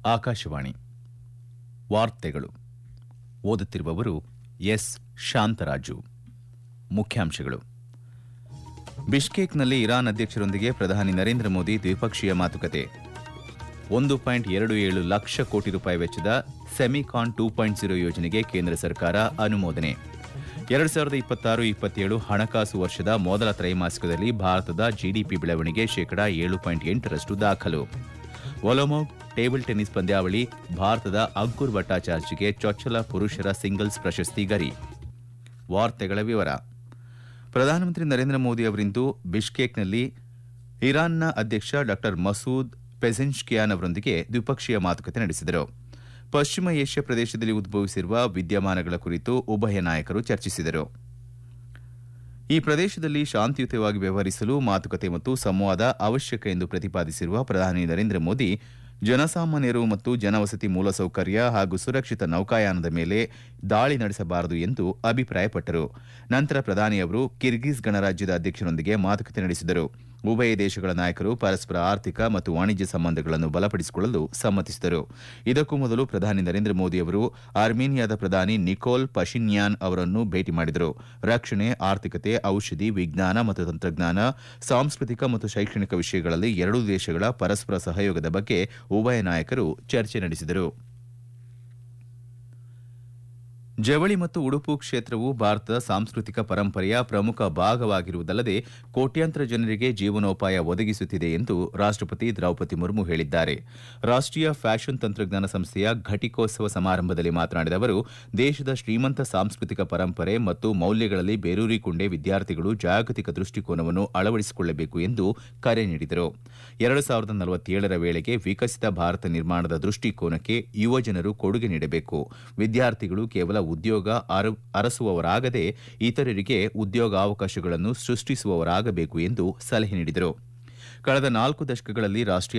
ಆಕಾಶವಾಣಿ ವಾರ್ತೆಗಳು ಓದುತ್ತಿರುವವರು ಎಸ್ ಶಾಂತರಾಜು ಮುಖ್ಯಾಂಶಗಳು ಬಿಷ್ಕೇಕ್ನಲ್ಲಿ ಇರಾನ್ ಅಧ್ಯಕ್ಷರೊಂದಿಗೆ ಪ್ರಧಾನಿ ನರೇಂದ್ರ ಮೋದಿ ದ್ವಿಪಕ್ಷೀಯ ಮಾತುಕತೆ ಒಂದು ಪಾಯಿಂಟ್ ಎರಡು ಏಳು ಲಕ್ಷ ಕೋಟಿ ರೂಪಾಯಿ ವೆಚ್ಚದ ಸೆಮಿಕಾನ್ ಟೂ ಪಾಯಿಂಟ್ ಜೀರೋ ಯೋಜನೆಗೆ ಕೇಂದ್ರ ಸರ್ಕಾರ ಅನುಮೋದನೆ ಎರಡು ಸಾವಿರದ ಇಪ್ಪತ್ತಾರು ಇಪ್ಪತ್ತೇಳು ಹಣಕಾಸು ವರ್ಷದ ಮೊದಲ ತ್ರೈಮಾಸಿಕದಲ್ಲಿ ಭಾರತದ ಜಿಡಿಪಿ ಬೆಳವಣಿಗೆ ಶೇಕಡಾ ಏಳು ಪಾಯಿಂಟ್ ಎಂಟರಷ್ಟು ದಾಖಲು ಒಲೊಮೊಗ್ ಟೇಬಲ್ ಟೆನ್ನಿಸ್ ಪಂದ್ಯಾವಳಿ ಭಾರತದ ಅಂಕುರ್ ಭಟ್ಟಾಚಾರ್ಜಿಗೆ ಚೊಚ್ಚಲ ಪುರುಷರ ಸಿಂಗಲ್ಸ್ ಪ್ರಶಸ್ತಿ ಗರಿ ವಾರ್ತೆಗಳ ವಿವರ ಪ್ರಧಾನಮಂತ್ರಿ ನರೇಂದ್ರ ಮೋದಿ ಅವರಿಂದು ಬಿಷ್ಕೇಕ್ನಲ್ಲಿ ಇರಾನ್ನ ಅಧ್ಯಕ್ಷ ಡಾ ಮಸೂದ್ ಪೆಝೆನ್ಷ್ಕಿಯಾನ್ ಅವರೊಂದಿಗೆ ದ್ವಿಪಕ್ಷೀಯ ಮಾತುಕತೆ ನಡೆಸಿದರು ಪಶ್ಚಿಮ ಏಷ್ಯಾ ಪ್ರದೇಶದಲ್ಲಿ ಉದ್ಭವಿಸಿರುವ ವಿದ್ಯಮಾನಗಳ ಕುರಿತು ಉಭಯ ನಾಯಕರು ಚರ್ಚಿಸಿದರು ಈ ಪ್ರದೇಶದಲ್ಲಿ ಶಾಂತಿಯುತವಾಗಿ ವ್ಯವಹರಿಸಲು ಮಾತುಕತೆ ಮತ್ತು ಸಂವಾದ ಅವಶ್ಯಕ ಎಂದು ಪ್ರತಿಪಾದಿಸಿರುವ ಪ್ರಧಾನಿ ನರೇಂದ್ರ ಮೋದಿ ಜನಸಾಮಾನ್ಯರು ಮತ್ತು ಜನವಸತಿ ಮೂಲಸೌಕರ್ಯ ಹಾಗೂ ಸುರಕ್ಷಿತ ನೌಕಾಯಾನದ ಮೇಲೆ ದಾಳಿ ನಡೆಸಬಾರದು ಎಂದು ಅಭಿಪ್ರಾಯಪಟ್ಟರು ನಂತರ ಪ್ರಧಾನಿ ಅವರು ಕಿರ್ಗಿಜ್ ಗಣರಾಜ್ಯದ ಅಧ್ಯಕ್ಷರೊಂದಿಗೆ ಮಾತುಕತೆ ನಡೆಸಿದರು ಉಭಯ ದೇಶಗಳ ನಾಯಕರು ಪರಸ್ಪರ ಆರ್ಥಿಕ ಮತ್ತು ವಾಣಿಜ್ಯ ಸಂಬಂಧಗಳನ್ನು ಬಲಪಡಿಸಿಕೊಳ್ಳಲು ಸಮ್ಮತಿಸಿದರು ಇದಕ್ಕೂ ಮೊದಲು ಪ್ರಧಾನಿ ನರೇಂದ್ರ ಮೋದಿ ಅವರು ಅರ್ಮೇನಿಯಾದ ಪ್ರಧಾನಿ ನಿಕೋಲ್ ಪಶಿನ್ಯಾನ್ ಅವರನ್ನು ಭೇಟಿ ಮಾಡಿದರು ರಕ್ಷಣೆ ಆರ್ಥಿಕತೆ ಔಷಧಿ ವಿಜ್ಞಾನ ಮತ್ತು ತಂತ್ರಜ್ಞಾನ ಸಾಂಸ್ಕೃತಿಕ ಮತ್ತು ಶೈಕ್ಷಣಿಕ ವಿಷಯಗಳಲ್ಲಿ ಎರಡೂ ದೇಶಗಳ ಪರಸ್ಪರ ಸಹಯೋಗದ ಬಗ್ಗೆ ಉಭಯ ನಾಯಕರು ಚರ್ಚೆ ನಡೆಸಿದರು ಜವಳಿ ಮತ್ತು ಉಡುಪು ಕ್ಷೇತ್ರವು ಭಾರತದ ಸಾಂಸ್ಕೃತಿಕ ಪರಂಪರೆಯ ಪ್ರಮುಖ ಭಾಗವಾಗಿರುವುದಲ್ಲದೆ ಕೋಟ್ಯಾಂತರ ಜನರಿಗೆ ಜೀವನೋಪಾಯ ಒದಗಿಸುತ್ತಿದೆ ಎಂದು ರಾಷ್ಟಪತಿ ದ್ರೌಪದಿ ಮುರ್ಮು ಹೇಳಿದ್ದಾರೆ ರಾಷ್ಟೀಯ ಫ್ಯಾಷನ್ ತಂತ್ರಜ್ಞಾನ ಸಂಸ್ಥೆಯ ಘಟಿಕೋತ್ಸವ ಸಮಾರಂಭದಲ್ಲಿ ಮಾತನಾಡಿದ ಅವರು ದೇಶದ ಶ್ರೀಮಂತ ಸಾಂಸ್ಕೃತಿಕ ಪರಂಪರೆ ಮತ್ತು ಮೌಲ್ಯಗಳಲ್ಲಿ ಬೇರೂರಿಕೊಂಡೇ ವಿದ್ಯಾರ್ಥಿಗಳು ಜಾಗತಿಕ ದೃಷ್ಟಿಕೋನವನ್ನು ಅಳವಡಿಸಿಕೊಳ್ಳಬೇಕು ಎಂದು ಕರೆ ನೀಡಿದರು ಎರಡು ಸಾವಿರದ ನಲವತ್ತೇಳರ ವೇಳೆಗೆ ವಿಕಸಿತ ಭಾರತ ನಿರ್ಮಾಣದ ದೃಷ್ಟಿಕೋನಕ್ಕೆ ಯುವಜನರು ಕೊಡುಗೆ ನೀಡಬೇಕು ವಿದ್ಯಾರ್ಥಿಗಳು ಕೇವಲ ಉದ್ಯೋಗ ಅರಸುವವರಾಗದೆ ಇತರರಿಗೆ ಉದ್ಯೋಗಾವಕಾಶಗಳನ್ನು ಸೃಷ್ಟಿಸುವವರಾಗಬೇಕು ಎಂದು ಸಲಹೆ ನೀಡಿದರು ಕಳೆದ ನಾಲ್ಕು ದಶಕಗಳಲ್ಲಿ ರಾಷ್ಟೀಯ